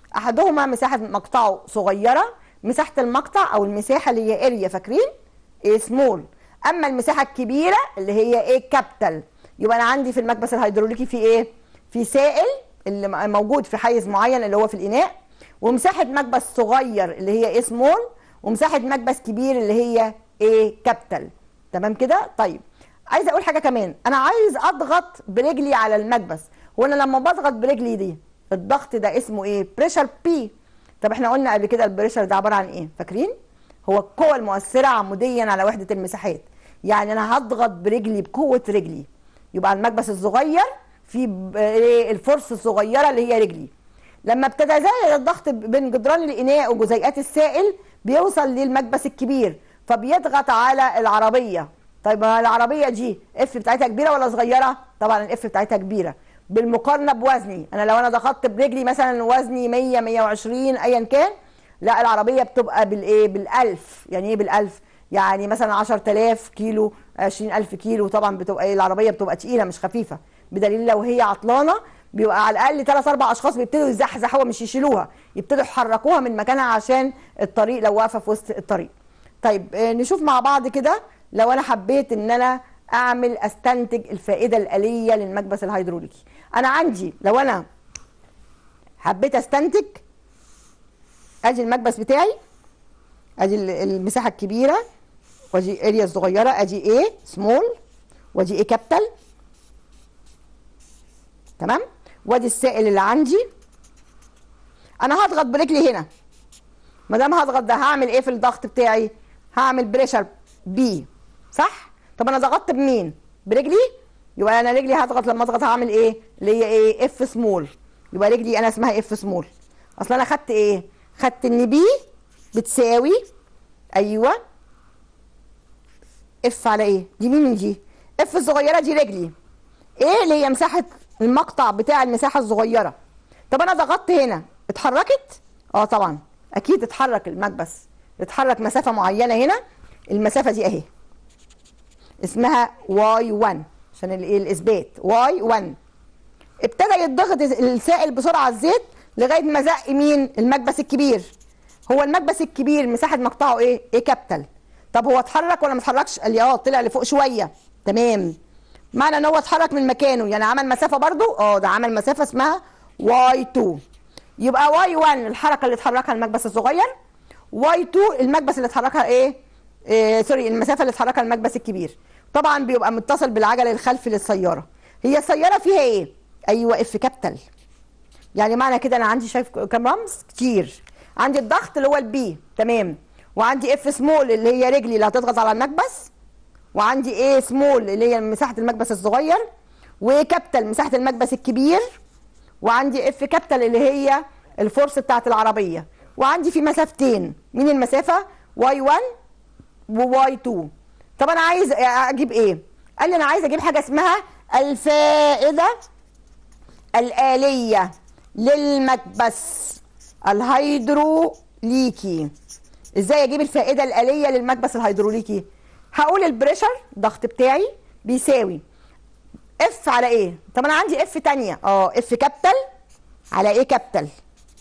A: احدهما مساحه مقطعه صغيره مساحه المقطع او المساحه اللي هي اريا فاكرين ايه سمول اما المساحه الكبيره اللي هي ايه كابيتال يبقى انا عندي في المكبس الهيدروليكي في ايه في سائل اللي م- موجود في حيز معين اللي هو في الاناء ومساحه مكبس صغير اللي هي ايه سمول ومساحه مكبس كبير اللي هي ايه كابيتال تمام كده طيب عايزه اقول حاجه كمان انا عايز اضغط برجلي على المكبس هو انا لما بضغط برجلي دي الضغط ده اسمه ايه بريشر بي طب احنا قلنا قبل كده البريشر ده عباره عن ايه فاكرين هو القوه المؤثره عموديا على وحده المساحات يعني انا هضغط برجلي بقوه رجلي يبقى المكبس الصغير في ب- إيه الفرصه الصغيره اللي هي رجلي لما بتتزايد الضغط بين جدران الاناء وجزيئات السائل بيوصل للمكبس الكبير فبيضغط على العربيه طيب ما العربيه دي اف بتاعتها كبيره ولا صغيره طبعا الاف بتاعتها كبيره بالمقارنه بوزني انا لو انا ضغطت برجلي مثلا وزني 100 120 ايا كان لا العربيه بتبقى بالايه بالالف يعني ايه بالالف يعني مثلا 10000 كيلو 20000 كيلو طبعا بتبقى ايه العربيه بتبقى تقيله مش خفيفه بدليل لو هي عطلانه بيبقى على الاقل ثلاث اربع اشخاص بيبتدوا يزحزحوها مش يشيلوها يبتدوا يحركوها من مكانها عشان الطريق لو واقفه في وسط الطريق طيب آه، نشوف مع بعض كده لو انا حبيت ان انا اعمل استنتج الفائده الاليه للمكبس الهيدروليكي انا عندي لو انا حبيت استنتج ادي المكبس بتاعي ادي ال- المساحه الكبيره وادي اريا صغيره ادي ايه سمول وادي ايه كابيتال تمام وادي السائل اللي عندي انا هضغط برجلي هنا ما دام هضغط ده هعمل ايه في الضغط بتاعي هعمل بريشر بي صح طب انا ضغطت بمين برجلي يبقى انا رجلي هضغط لما اضغط هعمل ايه اللي هي ايه اف سمول يبقى رجلي انا اسمها اف سمول اصل انا خدت ايه خدت ان بي بتساوي ايوه اف على ايه دي مين دي اف الصغيره دي رجلي ايه اللي هي مساحه المقطع بتاع المساحه الصغيره طب انا ضغطت هنا اتحركت اه طبعا اكيد اتحرك المكبس اتحرك مسافه معينه هنا المسافه دي اهي اسمها واي 1 عشان ال- إيه الاثبات واي 1 ابتدى يتضغط السائل بسرعه الزيت لغايه ما زق مين المكبس الكبير هو المكبس الكبير مساحه مقطعه ايه ايه كابيتال طب هو اتحرك ولا ما اتحركش قال لي اه طلع لفوق شويه تمام معنى ان هو اتحرك من مكانه يعني عمل مسافه برضو اه ده عمل مسافه اسمها واي 2 يبقى واي 1 الحركه اللي اتحركها المكبس الصغير واي 2 المكبس اللي اتحركها ايه, إيه سوري المسافه اللي اتحركها المكبس الكبير طبعا بيبقى متصل بالعجله الخلفي للسياره هي السياره فيها ايه ايوه اف كابيتال يعني معنى كده انا عندي شايف كام رمز كتير عندي الضغط اللي هو البي تمام وعندي اف سمول اللي هي رجلي اللي هتضغط على المكبس وعندي ايه سمول اللي هي مساحه المكبس الصغير وكابيتال مساحه المكبس الكبير وعندي اف كابيتال اللي هي الفورس بتاعت العربيه وعندي في مسافتين مين المسافه واي 1 وواي 2 طب انا عايز اجيب ايه قال لي انا عايز اجيب حاجه اسمها الفائده الآلية للمكبس الهيدروليكي ازاي اجيب الفائدة الآلية للمكبس الهيدروليكي هقول البريشر ضغط بتاعي بيساوي اف على ايه طب انا عندي اف تانية اه اف كابيتال على ايه كابيتال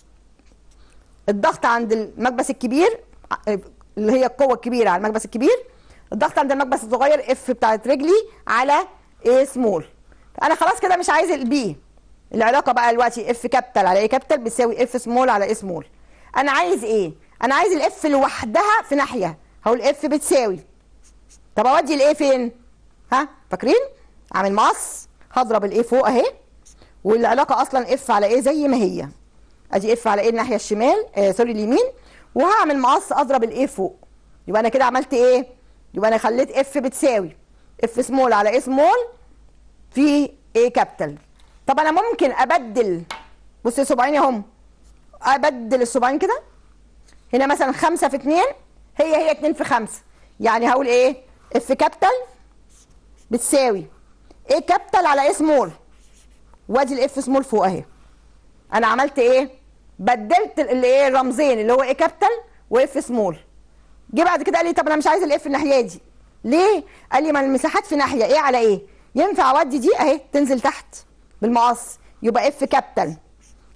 A: الضغط عند المكبس الكبير ع- اللي هي القوة الكبيرة على المكبس الكبير الضغط عند المكبس الصغير اف بتاعت رجلي على ايه سمول انا خلاص كده مش عايز البي العلاقه بقى دلوقتي اف كابيتال على ايه كابيتال بتساوي اف سمول على ايه سمول انا عايز ايه انا عايز الاف لوحدها في ناحيه هقول اف بتساوي طب اودي الايه فين ها فاكرين عامل مقص هضرب الايه فوق اهي والعلاقه اصلا اف على ايه زي ما هي ادي اف على ايه الناحيه الشمال آه سوري اليمين وهعمل مقص اضرب الايه فوق يبقى انا كده عملت ايه يبقى انا خليت اف بتساوي اف سمول على ايه سمول في ايه كابيتال طب انا ممكن ابدل بص الصباعين اهم ابدل الصباعين كده هنا مثلا خمسة في اتنين هي هي اتنين في خمسة يعني هقول ايه اف كابيتال بتساوي ايه كابيتال على ايه سمول وادي الاف سمول فوق اهي انا عملت ايه بدلت ال- اللي ايه الرمزين اللي هو ايه كابيتال واف سمول جه بعد كده قال لي طب انا مش عايز الاف الناحيه دي ليه قال لي ما المساحات في ناحيه ايه على ايه ينفع اودي دي اهي تنزل تحت بالمقص يبقى اف كابيتال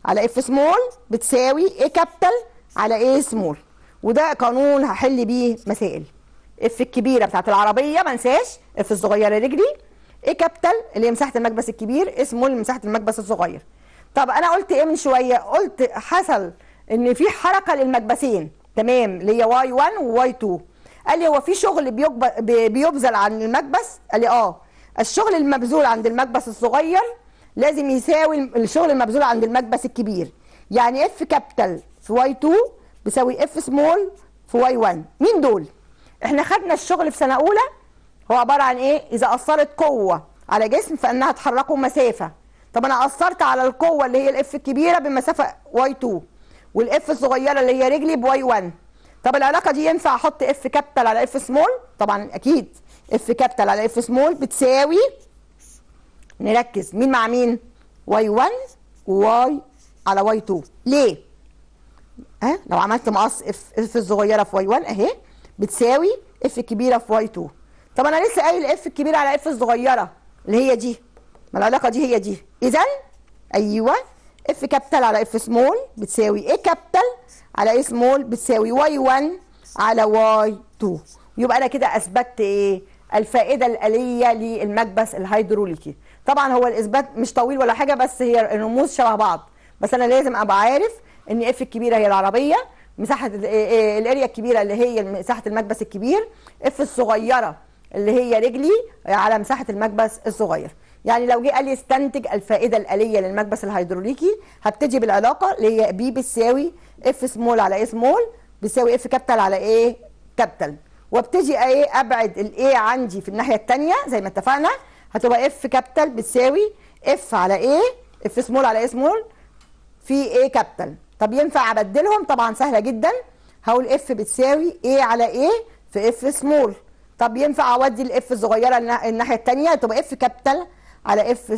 A: على اف سمول بتساوي ايه كابيتال على ايه سمول وده قانون هحل بيه مسائل اف الكبيره بتاعت العربيه ما انساش اف الصغيره رجلي ايه كابيتال اللي هي مساحه المكبس الكبير ايه سمول مساحه المكبس الصغير طب انا قلت ايه من شويه قلت حصل ان في حركه للمكبسين تمام اللي هي واي 1 وواي 2 قال لي هو في شغل بيجب- بي- بيبذل عن المكبس قال لي اه الشغل المبذول عند المكبس الصغير لازم يساوي الشغل المبذول عند المكبس الكبير يعني اف كابيتال في واي 2 بيساوي اف سمول في واي 1 مين دول احنا خدنا الشغل في سنه اولى هو عباره عن ايه اذا اثرت قوه على جسم فانها تحركه مسافه طب انا اثرت على القوه اللي هي الاف الكبيره بمسافه واي 2 والاف الصغيره اللي هي رجلي بواي 1 طب العلاقه دي ينفع احط اف كابيتال على اف سمول طبعا اكيد اف كابيتال على اف سمول بتساوي نركز مين مع مين واي 1 وواي على واي 2 ليه ها لو عملت مقص اف اف الصغيره في واي 1 اهي بتساوي اف الكبيره في واي 2 طب انا لسه قايل اف الكبيره على اف الصغيره اللي هي دي ما العلاقه دي هي دي اذا ايوه اف كابيتال على اف سمول بتساوي ايه كابيتال على ايه سمول بتساوي واي 1 على واي 2 يبقى انا كده اثبتت ايه الفائده الاليه للمكبس الهيدروليكي طبعا هو الاثبات مش طويل ولا حاجه بس هي الرموز شبه بعض بس انا لازم ابقى عارف ان اف الكبيره هي العربيه مساحه ال- ال- الاريا الكبيره اللي هي مساحه المكبس الكبير اف الصغيره اللي هي رجلي على مساحه المكبس الصغير يعني لو جه قال لي استنتج الفائده الاليه للمكبس الهيدروليكي هبتدي بالعلاقه اللي هي بي بتساوي اف سمول على ايه سمول بتساوي اف كابيتال على ايه كابيتال وابتدي ايه ابعد الايه عندي في الناحيه الثانيه زي ما اتفقنا هتبقى اف كابيتال بتساوي اف على ايه اف سمول على ايه سمول في ايه كابيتال طب ينفع ابدلهم طبعا سهله جدا هقول اف بتساوي ايه على ايه في اف سمول طب ينفع اودي الاف الصغيره النا- الناحيه الثانيه تبقى اف كابيتال على اف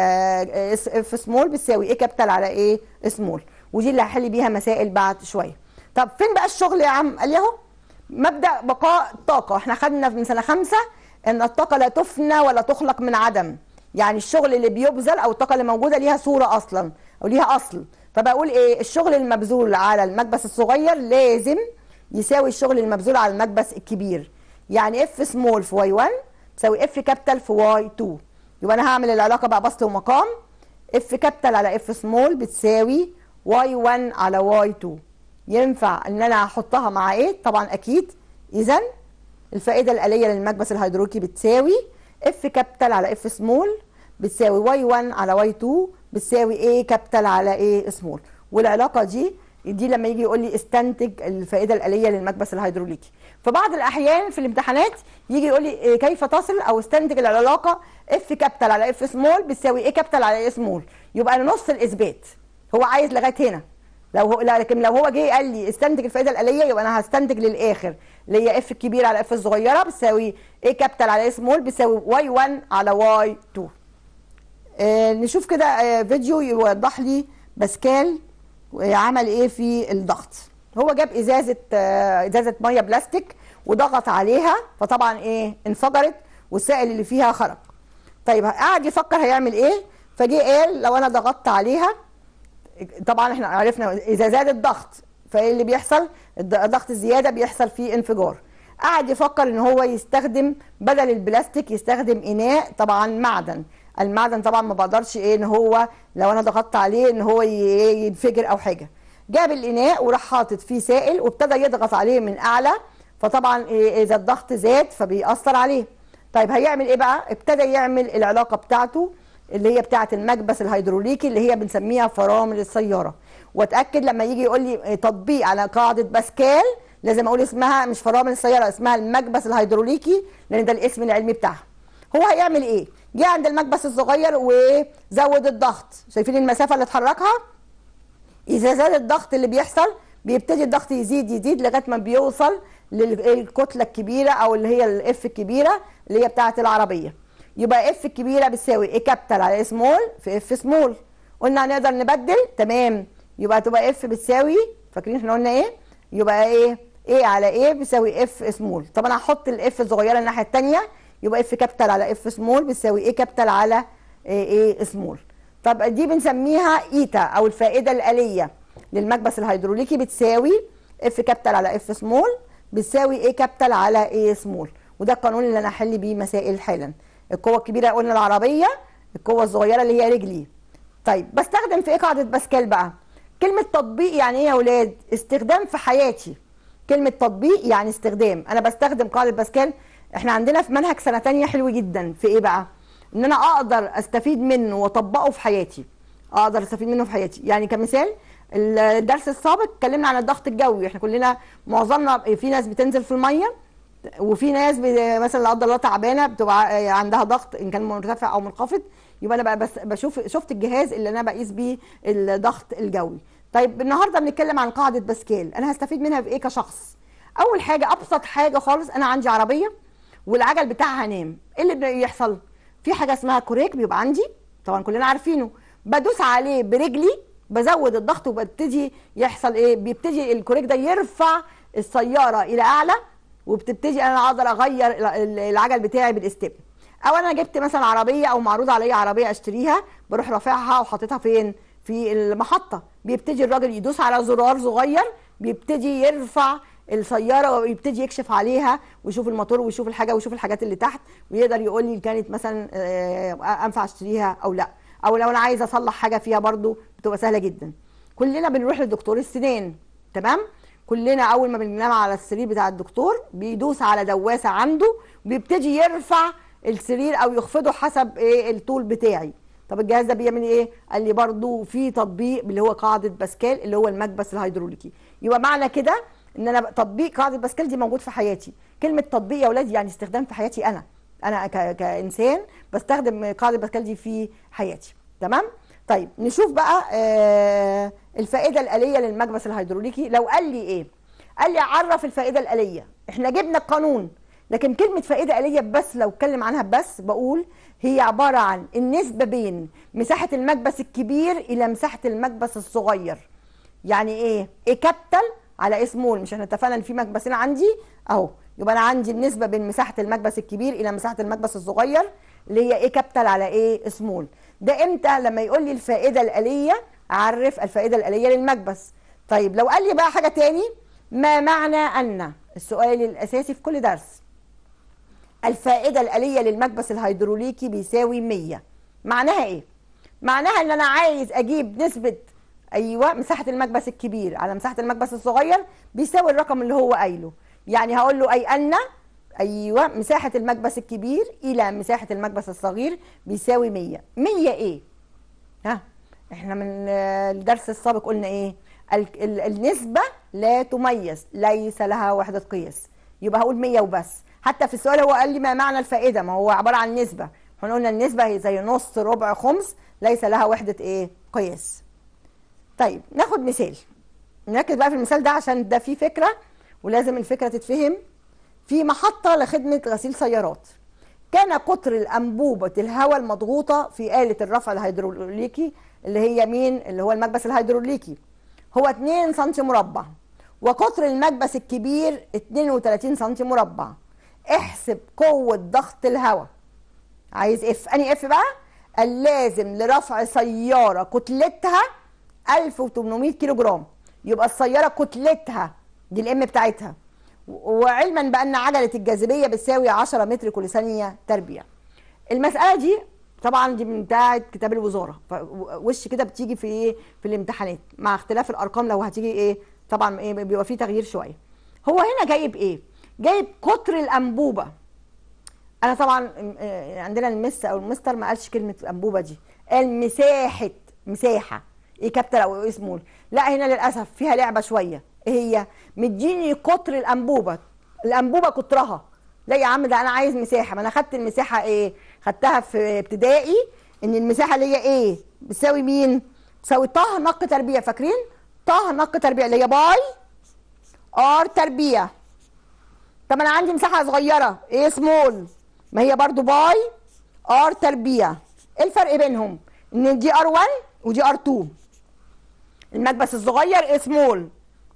A: اف سمول بتساوي ايه كابيتال على ايه سمول ودي اللي هحل بيها مسائل بعد شويه طب فين بقى الشغل يا عم قال لي اهو مبدا بقاء الطاقه احنا خدنا من سنه خمسة ان الطاقه لا تفنى ولا تخلق من عدم يعني الشغل اللي بيبذل او الطاقه اللي موجوده ليها صوره اصلا او ليها اصل فبقول ايه الشغل المبذول على المكبس الصغير لازم يساوي الشغل المبذول على المكبس الكبير يعني اف سمول في واي 1 تساوي اف كابيتال في واي 2 يبقى انا هعمل العلاقه بقى بسط ومقام اف كابيتال على اف سمول بتساوي واي 1 على واي 2 ينفع ان انا احطها مع ايه طبعا اكيد اذا الفائده الاليه للمكبس الهيدروليكي بتساوي اف كابيتال على اف سمول بتساوي واي 1 على واي 2 بتساوي ايه كابيتال على ايه سمول والعلاقه دي دي لما يجي يقول لي استنتج الفائده الاليه للمكبس الهيدروليكي في بعض الاحيان في الامتحانات يجي يقول لي إيه كيف تصل او استنتج العلاقه اف كابيتال على اف سمول بتساوي ايه كابيتال على ايه سمول يبقى نص الاثبات هو عايز لغايه هنا لو هو لكن لو هو جه قال لي استنتج الفائده الاليه يبقى انا هستنتج للاخر اللي هي اف الكبيره على اف الصغيره بتساوي ايه كابيتال على ايه سمول بتساوي واي 1 على واي 2 آه نشوف كده آه فيديو يوضح لي باسكال آه، عمل ايه في الضغط هو جاب ازازه آه ازازه ميه بلاستيك وضغط عليها فطبعا ايه انفجرت والسائل اللي فيها خرج طيب قعد يفكر هيعمل ايه فجه قال لو انا ضغطت عليها طبعا احنا عرفنا اذا زاد الضغط فايه اللي بيحصل الض- الضغط الزياده بيحصل فيه انفجار قعد يفكر ان هو يستخدم بدل البلاستيك يستخدم اناء طبعا معدن المعدن طبعا ما بقدرش ايه ان هو لو انا ضغطت عليه ان هو ي- ينفجر او حاجه جاب الاناء وراح حاطط فيه سائل وابتدى يضغط عليه من اعلى فطبعا إيه اذا الضغط زاد فبيأثر عليه طيب هيعمل ايه بقى ابتدى يعمل العلاقه بتاعته اللي هي بتاعه المكبس الهيدروليكي اللي هي بنسميها فرامل السياره واتاكد لما يجي يقول لي تطبيق على قاعده باسكال لازم اقول اسمها مش فرامل السياره اسمها المكبس الهيدروليكي لان ده الاسم العلمي بتاعها هو هيعمل ايه جه عند المكبس الصغير وزود الضغط شايفين المسافه اللي اتحركها اذا زاد الضغط اللي بيحصل بيبتدي الضغط يزيد يزيد لغايه ما بيوصل للكتله الكبيره او اللي هي الاف الكبيره اللي هي بتاعه العربيه يبقى اف الكبيره بتساوي ايه كابيتال على سمول في اف سمول قلنا هنقدر نبدل تمام يبقى تبقى اف بتساوي فاكرين احنا قلنا ايه يبقى ايه ايه على ايه بيساوي اف سمول طب انا هحط الاف الصغيره الناحيه الثانيه يبقى اف كابيتال على اف سمول بتساوي ايه كابيتال على ايه, إيه سمول طب دي بنسميها ايتا او الفائده الاليه للمكبس الهيدروليكي بتساوي اف كابيتال على اف سمول بتساوي ايه كابيتال على ايه سمول وده القانون اللي انا هحل بيه مسائل حالا القوه الكبيره قلنا العربيه القوه الصغيره اللي هي رجلي طيب بستخدم في ايه قاعده باسكال بقى كلمه تطبيق يعني ايه يا اولاد استخدام في حياتي كلمه تطبيق يعني استخدام انا بستخدم قاعده باسكال احنا عندنا في منهج سنه تانية حلو جدا في ايه بقى ان انا اقدر استفيد منه واطبقه في حياتي اقدر استفيد منه في حياتي يعني كمثال الدرس السابق اتكلمنا عن الضغط الجوي احنا كلنا معظمنا في ناس بتنزل في الميه وفي ناس مثلا لا قدر الله تعبانه بتبقى عندها ضغط ان كان مرتفع او منخفض يبقى انا بقى بس بشوف شفت الجهاز اللي انا بقيس بيه الضغط الجوي طيب النهارده بنتكلم عن قاعده باسكال انا هستفيد منها في ايه كشخص اول حاجه ابسط حاجه خالص انا عندي عربيه والعجل بتاعها نام ايه اللي بيحصل في حاجه اسمها كوريك بيبقى عندي طبعا كلنا عارفينه بدوس عليه برجلي بزود الضغط وببتدي يحصل ايه بيبتدي الكوريك ده يرفع السياره الى اعلى وبتبتدي انا اقدر اغير العجل بتاعي بالاستيب او انا جبت مثلا عربيه او معروض عليا عربيه اشتريها بروح رافعها وحاططها فين في المحطه بيبتدي الراجل يدوس على زرار صغير بيبتدي يرفع السياره ويبتدي يكشف عليها ويشوف الموتور ويشوف الحاجه ويشوف الحاجات اللي تحت ويقدر يقول لي كانت مثلا انفع اشتريها او لا او لو انا عايزه اصلح حاجه فيها برده بتبقى سهله جدا كلنا بنروح لدكتور السنان تمام كلنا اول ما بننام على السرير بتاع الدكتور بيدوس على دواسه عنده وبيبتدي يرفع السرير او يخفضه حسب ايه الطول بتاعي طب الجهاز ده بيعمل ايه قال لي برده في تطبيق اللي هو قاعده باسكال اللي هو المكبس الهيدروليكي يبقى معنى كده ان انا تطبيق قاعده باسكال دي موجود في حياتي كلمه تطبيق يا اولاد يعني استخدام في حياتي انا انا كانسان بستخدم قاعده باسكال دي في حياتي تمام طيب نشوف بقى آه الفائده الاليه للمكبس الهيدروليكي لو قال لي ايه قال لي عرف الفائده الاليه احنا جبنا القانون لكن كلمه فائده اليه بس لو اتكلم عنها بس بقول هي عباره عن النسبه بين مساحه المكبس الكبير الى مساحه المكبس الصغير يعني ايه ايه كابيتال على ايه سمول مش احنا اتفقنا ان في مكبسين عندي اهو يبقى انا عندي النسبه بين مساحه المكبس الكبير الى مساحه المكبس الصغير اللي هي ايه كابيتال على ايه سمول ده امتى لما يقول لي الفائده الاليه اعرف الفائده الاليه للمكبس طيب لو قال لي بقى حاجه تاني ما معنى ان السؤال الاساسي في كل درس الفائده الاليه للمكبس الهيدروليكي بيساوي 100 معناها ايه معناها ان انا عايز اجيب نسبه ايوه مساحه المكبس الكبير على مساحه المكبس الصغير بيساوي الرقم اللي هو قايله يعني هقول له اي ان ايوه مساحه المكبس الكبير الى مساحه المكبس الصغير بيساوي 100 100 ايه ها احنا من الدرس السابق قلنا ايه النسبه لا تميز ليس لها وحده قياس يبقى هقول 100 وبس حتى في السؤال هو قال لي ما معنى الفائده ما هو عباره عن نسبه احنا قلنا النسبه هي زي نص ربع خمس ليس لها وحده ايه قياس طيب ناخد مثال نركز بقى في المثال ده عشان ده فيه فكره ولازم الفكره تتفهم في محطه لخدمه غسيل سيارات كان قطر الانبوبه الهواء المضغوطه في اله الرفع الهيدروليكي اللي هي مين اللي هو المكبس الهيدروليكي هو 2 سم مربع وقطر المكبس الكبير 32 سم مربع احسب قوه ضغط الهواء عايز اف اني اف بقى اللازم لرفع سياره كتلتها 1800 كيلو جرام يبقى السياره كتلتها دي الام بتاعتها وعلما بان عجله الجاذبيه بتساوي 10 متر كل ثانيه تربيع المساله دي طبعا دي من بتاعه كتاب الوزاره وش كده بتيجي في ايه في الامتحانات مع اختلاف الارقام لو هتيجي ايه طبعا ايه بيبقى فيه تغيير شويه هو هنا جايب ايه جايب قطر الانبوبه انا طبعا عندنا المس او المستر ما قالش كلمه الانبوبه دي قال مساحه مساحه ايه كابيتال او ايه سمول لا هنا للاسف فيها لعبه شويه ايه هي مديني قطر الانبوبه الانبوبه قطرها لا يا عم ده انا عايز مساحه ما انا خدت المساحه ايه خدتها في ابتدائي ان المساحه اللي هي ايه بتساوي مين بتساوي طه نق تربيع فاكرين طه نق تربيع اللي هي باي ار تربيع طب انا عندي مساحه صغيره ايه سمول ما هي برضو باي ار تربيع ايه الفرق بينهم ان دي ار 1 ودي ار 2 المكبس الصغير ايه سمول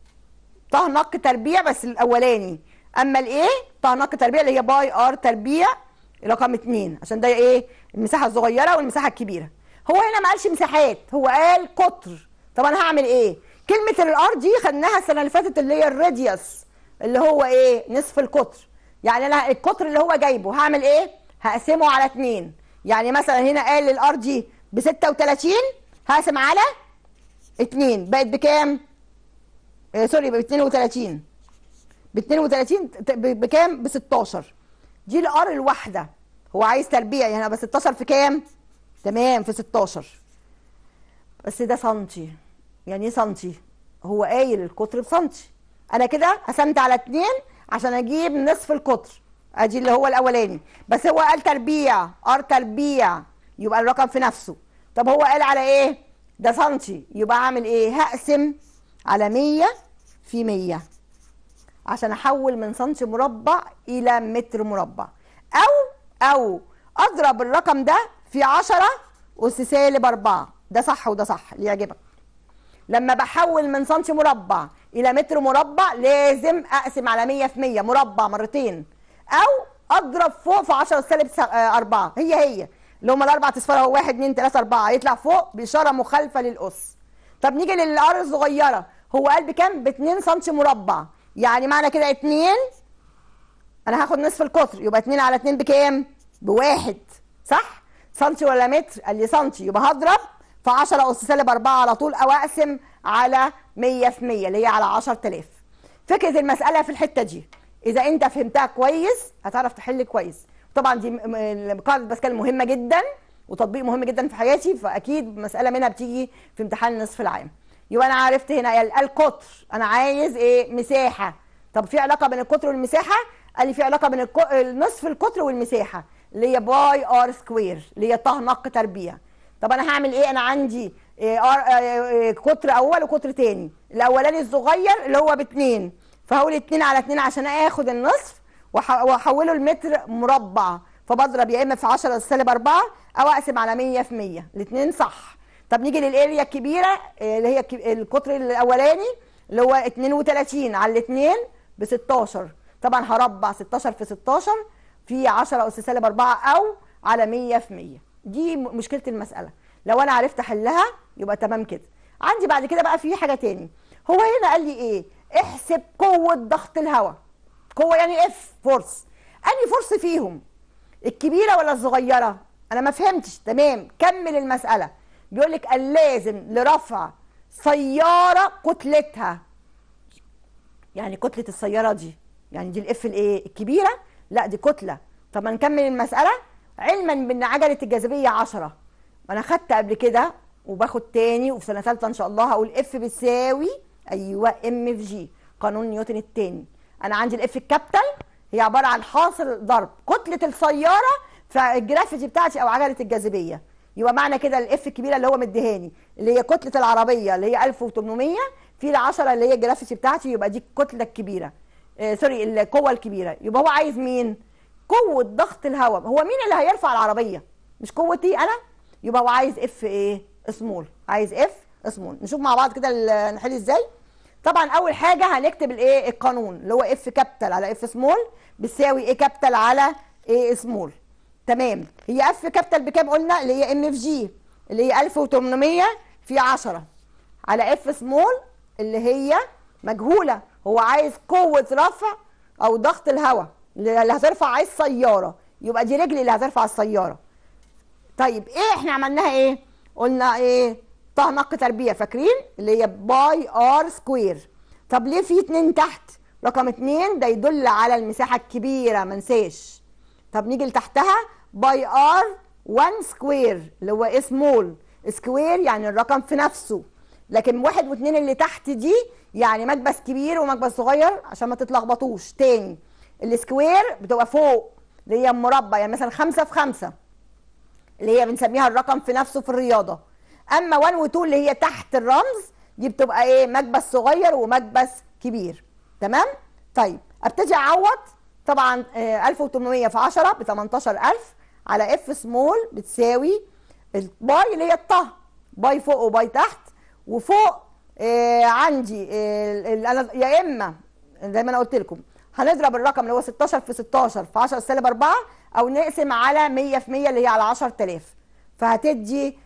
A: طه نق تربيع بس الاولاني اما الايه طه نق تربيع اللي هي باي ار تربيع رقم 2 عشان ده ايه المساحه الصغيره والمساحه الكبيره هو هنا ما قالش مساحات هو قال قطر طب انا هعمل ايه كلمه الار دي خدناها السنه اللي فاتت اللي هي الراديوس اللي هو ايه نصف القطر يعني انا القطر اللي هو جايبه هعمل ايه هقسمه على اتنين يعني مثلا هنا قال الار دي ب 36 هقسم على اتنين بقت بكام آه سوري ب 32 ب 32 ت- ب- بكام ب 16 دي الار الواحده هو عايز تربيع يعني ب 16 في كام تمام في 16 بس ده سنتي يعني ايه سنتي هو قايل القطر بسنتي انا كده قسمت على اتنين عشان اجيب نصف القطر ادي اللي هو الاولاني بس هو قال تربيع ار تربيع يبقى الرقم في نفسه طب هو قال على ايه ده سنتي يبقى اعمل ايه هقسم على 100 في 100 عشان احول من سنتي مربع الى متر مربع او او اضرب الرقم ده في 10 اس سالب 4 ده صح وده صح اللي يعجبك لما بحول من سنتي مربع الى متر مربع لازم اقسم على 100 في 100 مربع مرتين او اضرب فوق في 10 سالب 4 هي هي اللي هم الاربع اصفار اهو 1 2 3 4 يطلع فوق باشاره مخالفه للاس طب نيجي للار الصغيره هو قال بكام ب 2 سم مربع يعني معنى كده 2 انا هاخد نصف القطر يبقى 2 على 2 بكام بواحد صح سنتي ولا متر قال لي سنتي يبقى هضرب في 10 اس سالب 4 على طول او اقسم على 100 في 100 اللي هي على 10000 فكره المساله في الحته دي اذا انت فهمتها كويس هتعرف تحل كويس طبعا دي م- م- قاعده باسكال مهمه جدا وتطبيق مهم جدا في حياتي فاكيد مساله منها بتيجي في امتحان نصف العام يبقى انا عرفت هنا ال- القطر انا عايز ايه مساحه طب في علاقه بين القطر والمساحه قال لي في علاقه بين الك- نصف القطر والمساحه اللي هي باي ار سكوير اللي هي طه نق تربيع طب انا هعمل ايه انا عندي إيه ار إيه قطر اول وقطر تاني الاولاني الصغير اللي هو باتنين فهقول اتنين على اتنين عشان اخد النصف وأح- واحوله لمتر مربع فبضرب يا اما في 10 سالب 4 او اقسم على 100 في 100 الاثنين صح طب نيجي للاريا الكبيره إيه اللي هي الك- القطر الاولاني اللي هو 32 على الاثنين ب 16 طبعا هربع 16 في 16 في 10 اس سالب 4 او على 100 في 100 دي م- مشكله المساله لو انا عرفت احلها يبقى تمام كده عندي بعد كده بقى في حاجه تاني هو هنا قال لي ايه احسب قوه ضغط الهواء قوه يعني اف فورس انهي فورس فيهم الكبيره ولا الصغيره انا ما فهمتش تمام كمل المساله بيقول لك اللازم لرفع سياره كتلتها يعني كتله السياره دي يعني دي الاف الايه الكبيره لا دي كتله طب ما نكمل المساله علما بان عجله الجاذبيه 10 انا خدت قبل كده وباخد تاني وفي سنه ثالثه ان شاء الله هقول اف بتساوي ايوه ام في جي قانون نيوتن التاني انا عندي الاف الكابيتال هي عباره عن حاصل ضرب كتله السياره فالجرافيتي بتاعتي او عجله الجاذبيه يبقى معنى كده الاف الكبيره اللي هو مديهاني اللي هي كتله العربيه اللي هي 1800 في ال 10 اللي هي الجرافيتي بتاعتي يبقى دي الكتله الكبيره آه سوري القوه الكبيره يبقى هو عايز مين قوه ضغط الهواء هو مين اللي هيرفع العربيه مش قوتي انا يبقى هو عايز اف ايه سمول عايز اف سمول نشوف مع بعض كده ال- نحل ازاي طبعا اول حاجه هنكتب الايه القانون اللي هو اف كابيتال على اف سمول بتساوي ايه كابيتال على ايه سمول تمام هي اف كابيتال بكام قلنا اللي هي ام في جي اللي هي 1800 في 10 على اف سمول اللي هي مجهوله هو عايز قوه رفع او ضغط الهواء اللي هترفع عايز سياره يبقى دي رجلي اللي هترفع السياره طيب ايه احنا عملناها ايه قلنا ايه طه نق تربيع فاكرين اللي هي باي ار سكوير طب ليه في اتنين تحت رقم اتنين ده يدل على المساحه الكبيره منساش طب نيجي لتحتها باي ار 1 سكوير اللي هو ايه سمول سكوير يعني الرقم في نفسه لكن واحد واثنين اللي تحت دي يعني مكبس كبير ومكبس صغير عشان ما تتلخبطوش تاني السكوير بتبقى فوق اللي هي مربع يعني مثلا خمسة في خمسة اللي هي بنسميها الرقم في نفسه في الرياضة اما 1 و 2 اللي هي تحت الرمز دي بتبقى ايه مكبس صغير ومكبس كبير تمام طيب ابتدي اعوض طبعا آه، 1800 في 10 ب 18000 على اف سمول بتساوي الباي اللي هي الطه باي فوق وباي تحت وفوق آه عندي آه ال- انا يا اما زي ما انا قلت لكم هنضرب الرقم اللي هو 16 في 16 في 10 سالب 4 او نقسم على 100 في 100 اللي هي على 10000 فهتدي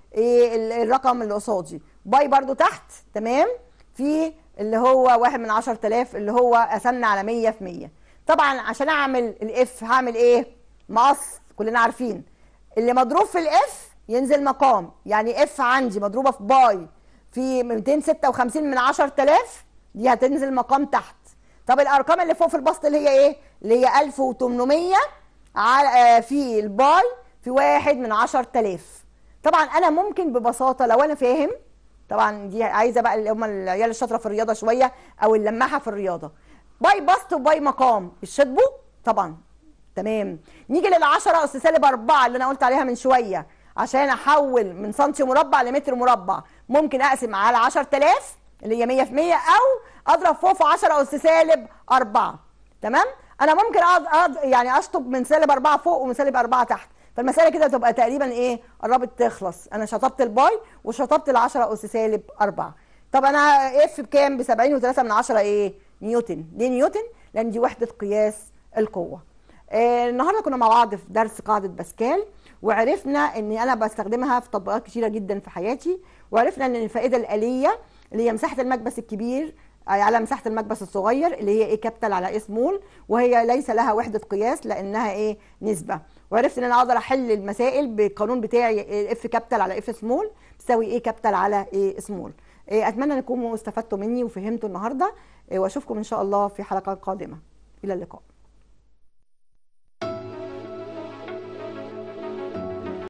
A: ايه ال- الرقم اللي قصادي باي برضو تحت تمام في اللي هو واحد من عشر تلاف اللي هو قسمنا على مية في مية طبعا عشان اعمل الاف هعمل ايه مقص كلنا عارفين اللي مضروب في الاف ينزل مقام يعني اف عندي مضروبه في باي في 256 من 10000 دي هتنزل مقام تحت طب الارقام اللي فوق في البسط اللي هي ايه اللي هي 1800 على آه، في الباي في واحد من 10000 طبعا انا ممكن ببساطه لو انا فاهم طبعا دي عايزه بقى اللي هم العيال الشاطره في الرياضه شويه او اللماحه في الرياضه باي بسط وباي مقام الشطبو طبعا تمام نيجي لل10 اس سالب 4 اللي انا قلت عليها من شويه عشان احول من سنتي مربع لمتر مربع ممكن اقسم على 10000 اللي هي 100% او اضرب فوق في 10 اس سالب 4 تمام انا ممكن أض... أض... يعني اشطب من سالب 4 فوق ومن سالب 4 تحت فالمساله كده تبقى تقريبا ايه قربت تخلص انا شطبت الباي وشطبت ال 10 اس سالب 4 طب انا اف بكام ب 70 و3 من 10 ايه نيوتن ليه نيوتن لان دي وحده قياس القوه آه، النهارده كنا مع بعض في درس قاعده باسكال وعرفنا ان انا بستخدمها في تطبيقات كتيره جدا في حياتي وعرفنا ان الفائده الاليه اللي هي مساحه المكبس الكبير آه، على مساحه المكبس الصغير اللي هي ايه كابيتال على ايه سمول وهي ليس لها وحده قياس لانها ايه نسبه وعرفت ان انا اقدر احل المسائل بالقانون بتاعي اف كابيتال على اف سمول تساوي ايه كابيتال على ايه سمول إيه، اتمنى ان تكونوا استفدتوا مني وفهمتوا النهارده إيه، واشوفكم ان شاء الله في حلقه قادمه الى اللقاء